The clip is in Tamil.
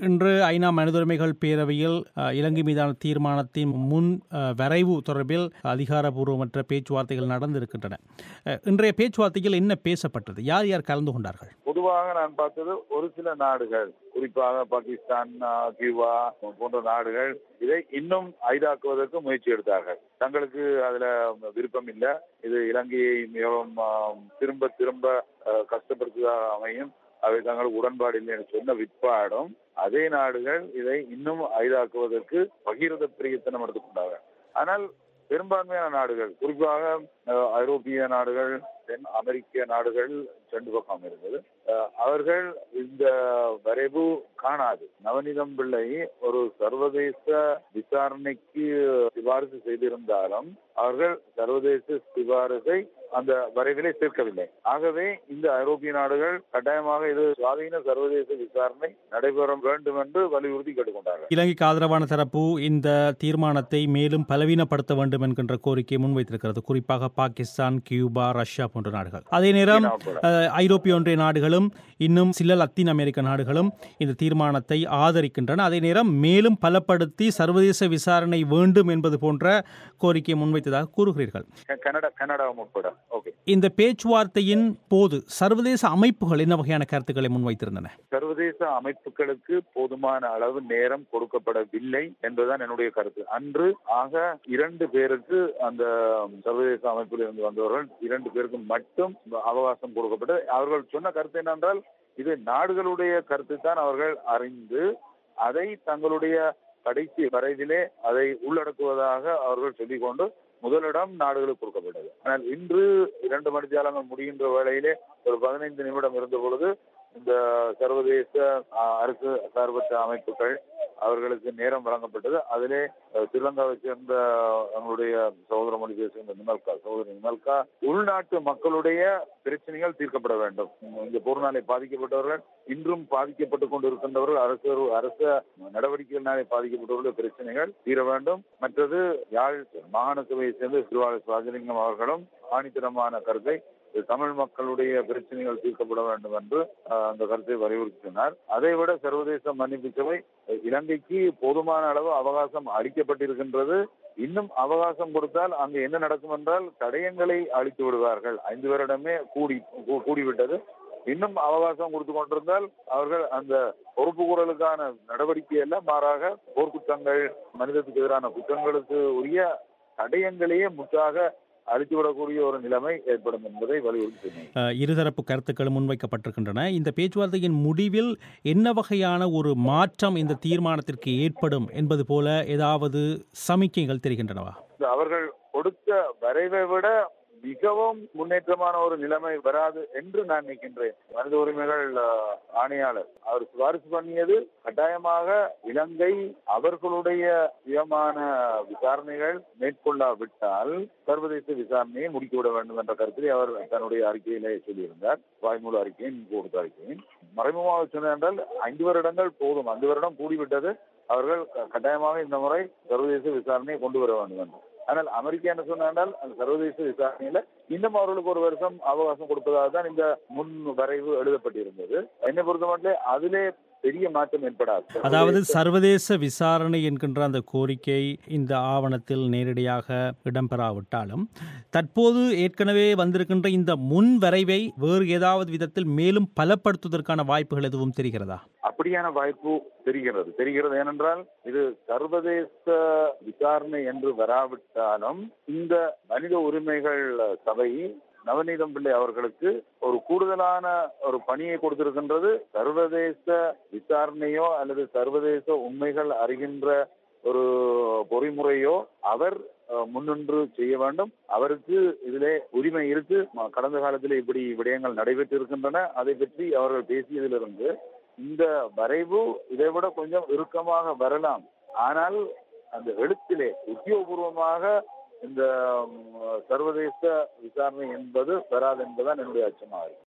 இன்று ஐநா மனித உரிமைகள் பேரவையில் அஹ், இலங்கை மீதான தீர்மானத்தின் முன் அஹ், வரைவு தொடர்பில் அதிகாரபூர்வமற்ற பேச்சுவார்த்தைகள் நடந்திருக்கின்றன அஹ், இன்றைய பேச்சுவார்த்தையில் என்ன பேசப்பட்டது யார் யார் கலந்து கொண்டார்கள் பொதுவாக நான் பார்த்தது ஒரு சில நாடுகள் குறிப்பாக பாகிஸ்தான் ஆ, கியூபா போன்ற நாடுகள் இதை இன்னும் ஐதாக்குவதற்கு முயற்சி எடுத்தார்கள் தங்களுக்கு அதுல விருப்பம் இல்லை இது இலங்கையை மிகவும் ஆ, திரும்ப திரும்ப ஆ, கஷ்டப்படுத்துவதாக அமையும் அவை தங்களுக்கு உடன்பாடு இல்லை என்று சொன்ன விற்பாடும் அதே நாடுகள் இதை இன்னும் ஐதாக்குவதற்கு பகிரத பிரயத்தனம் எடுத்துக்கொண்டார்கள் ஆனால் பெரும்பான்மையான நாடுகள் குறிப்பாக அஹ், ஐரோப்பிய நாடுகள் தென் அமெரிக்க நாடுகள் சென்று பக்கம் இருந்தது அஹ், அவர்கள் இந்த வரைவு காணாது நவநீதம் பிள்ளை ஒரு சர்வதேச விசாரணைக்கு சிபாரிசு செய்திருந்தாலும் அவர்கள் சர்வதேச சிபாரிசை அந்த வரைவிலே சேர்க்கவில்லை ஆகவே இந்த ஐரோப்பிய நாடுகள் கட்டாயமாக இது சுவாதீன சர்வதேச விசாரணை நடைபெற வேண்டும் என்று வலியுறுத்தி கேட்டுக்கொண்டார்கள் இலங்கைக்கு ஆதரவான தரப்பு இந்த தீர்மானத்தை மேலும் பலவீனப்படுத்த வேண்டும் என்கின்ற கோரிக்கையை முன்வைத்திருக்கிறது குறிப்பாக பாகிஸ்தான் கியூபா ரஷ்யா போன்ற நாடுகள் அதே நேரம் சீனா உட்பட. அஹ், ஐரோப்பிய ஒன்றிய நாடுகளும் இன்னும் சில லத்தீன் அமெரிக்க நாடுகளும் இந்த தீர்மானத்தை ஆதரிக்கின்றன அதே நேரம் மேலும் பலப்படுத்தி சர்வதேச விசாரணை வேண்டும் என்பது போன்ற கோரிக்கையை முன்வைத்ததாக கூறுகிறீர்கள் க- கனடா கனடா உட்பட ஓகே இந்த பேச்சுவார்த்தையின் போது சர்வதேச அமைப்புகள் என்ன வகையான கருத்துக்களை முன்வைத்திருந்தன சர்வதேச அமைப்புகளுக்கு போதுமான அளவு நேரம் கொடுக்கப்படவில்லை என்பதுதான் என்னுடைய கருத்து அன்று ஆக இரண்டு பேருக்கு அந்த சர்வதேச அமைப்பில் இருந்து வந்தவர்கள் இரண்டு பேருக்கு மட்டும் அவகாசம் கொடுக்கப்பட்டு அவர்கள் சொன்ன கருத்து என்னென்றால் இது நாடுகளுடைய கருத்தை தான் அவர்கள் அறிந்து அதை தங்களுடைய கடைசி வரைவிலே அதை உள்ளடக்குவதாக அவர்கள் சொல்லிக்கொண்டு முதலிடம் நாடுகளுக்கு கொடுக்கப்பட்டது ஆனால் இன்று இரண்டு மணித்தியாலங்கள் முடிகின்ற வேளையிலே ஒரு பதினைந்து நிமிடம் இருந்த பொழுது இந்த சர்வதேச ஆ, அரசு சார்பற்ற அமைப்புகள் அவர்களுக்கு நேரம் வழங்கப்பட்டது அதிலே அஹ், ஸ்ரீலங்காவை சேர்ந்த நம்மளுடைய சகோதர மொழி பேசுகின்ற நிமல்கா சகோதரி நிமல்கா உள்நாட்டு மக்களுடைய பிரச்சனைகள் தீர்க்கப்பட வேண்டும் இந்த போர்னாலே பாதிக்கப்பட்டவர்கள் இன்றும் பாதிக்கப்பட்டுக் கொண்டிருக்கின்றவர்கள் அரசு அரச நடவடிக்கைகளினாலே பாதிக்கப்பட்டவர்களுடைய பிரச்சனைகள் தீர வேண்டும் மற்றது யாழ் மாகாண சபையை சேர்ந்த திருவாளர் ராஜலிங்கம் அவர்களும் ஆணித்தரமான கருத்தை இது தமிழ் மக்களுடைய பிரச்சனைகள் தீர்க்கப்பட வேண்டும் என்று அஹ், அந்த கருத்தை வலியுறுத்தினார் அதைவிட சர்வதேச மன்னிப்பு சபை அஹ், இலங்கைக்கு போதுமான அளவு அவகாசம் அளிக்கப்பட்டிருக்கின்றது இன்னும் அவகாசம் கொடுத்தால் அங்கு என்ன நடக்கும் என்றால் தடயங்களை அழித்து விடுவார்கள் ஐந்து வருடமே கூடி கூ- கூடிவிட்டது இன்னும் அவகாசம் கொடுத்து கொண்டிருந்தால் அவர்கள் அந்த பொறுப்பு கூறலுக்கான நடவடிக்கை அல்ல மாறாக போர்க்குற்றங்கள் மனிதத்துக்கு எதிரான குற்றங்களுக்கு உரிய தடயங்களையே முற்றாக அழித்துவிடக்கூடிய ஒரு நிலைமை ஏற்படும் என்பதை வலியுறுத்தி சொன்னேன். அஹ், இருதரப்பு கருத்துக்களும் முன்வைக்கப்பட்டிருக்கின்றன இந்த பேச்சுவார்த்தையின் முடிவில் என்ன வகையான ஒரு மாற்றம் இந்த தீர்மானத்திற்கு ஏற்படும் என்பது போல ஏதாவது சமிக்கைகள் தெரிகின்றனவா இந்த அவர்கள் கொடுத்த வரைவை விட மிகவும் முன்னேற்றமான ஒரு நிலைமை வராது என்று நான் நினைக்கின்றேன் மனித உரிமைகள் அஹ், ஆணையாளர் அவர் சிபாரிசு பண்ணியது கட்டாயமாக இலங்கை அவர்களுடைய சுயமான விசாரணைகள் மேற்கொள்ளாவிட்டால் சர்வதேச விசாரணையை முடித்துவிட வேண்டும் என்ற கருத்தில் அவர் தன்னுடைய அறிக்கையிலே சொல்லியிருந்தார் வாய்மூல அறிக்கையின் கொடுத்த அறிக்கையின் மறைமுகமாக சொன்னால் ஐந்து வருடங்கள் போதும் ஐந்து வருடம் கூடிவிட்டது அவர்கள் க- கட்டாயமாக இந்த முறை சர்வதேச விசாரணையை கொண்டு வர வேண்டும் என்று ஆனால் அமெரிக்கா என்ன சொன்னால் அந்த சர்வதேச விசாரணையில இன்னும் அவர்களுக்கு ஒரு வருஷம் அவகாசம் கொடுப்பதாக தான் இந்த முன் வரைவு எழுதப்பட்டிருந்தது என்னை பொறுத்தமட்டிலே அதிலே பெரிய மாற்றம் ஏற்படாது அதாவது சர்வதேச விசாரணை என்கின்ற அந்த கோரிக்கை இந்த ஆவணத்தில் நேரடியாக இடம்பெறாவிட்டாலும் தற்போது ஏற்கனவே வந்திருக்கின்ற இந்த முன் வரைவை வேறு ஏதாவது விதத்தில் மேலும் பலப்படுத்துவதற்கான வாய்ப்புகள் எதுவும் தெரிகிறதா அப்படியான வாய்ப்பு தெரிகிறது தெரிகிறது ஏனென்றால் இது சர்வதேச விசாரணை என்று வராவிட்டாலும் இந்த மனித உரிமைகள் சபை நவநீதம் பிள்ளை அவர்களுக்கு ஒரு கூடுதலான ஒரு பணியை கொடுத்திருக்கின்றது சர்வதேச விசாரணையோ அல்லது சர்வதேச உண்மைகள் அறிகின்ற ஒரு பொறிமுறையோ அவர் அஹ், முன்னின்று செய்ய வேண்டும் அவருக்கு இதிலே உரிமை இருக்கு ம- கடந்த காலத்தில் இப்படி விடயங்கள் நடைபெற்று இருக்கின்றன அதை பற்றி அவர்கள் பேசியதிலிருந்து இந்த வரைவு இதை விட கொஞ்சம் இறுக்கமாக வரலாம் ஆனால் அந்த எழுத்திலே உத்தியோகபூர்வமாக இந்த ம், சர்வதேச விசாரணை என்பது வராது என்பதுதான் என்னுடைய அச்சமாக இருக்கு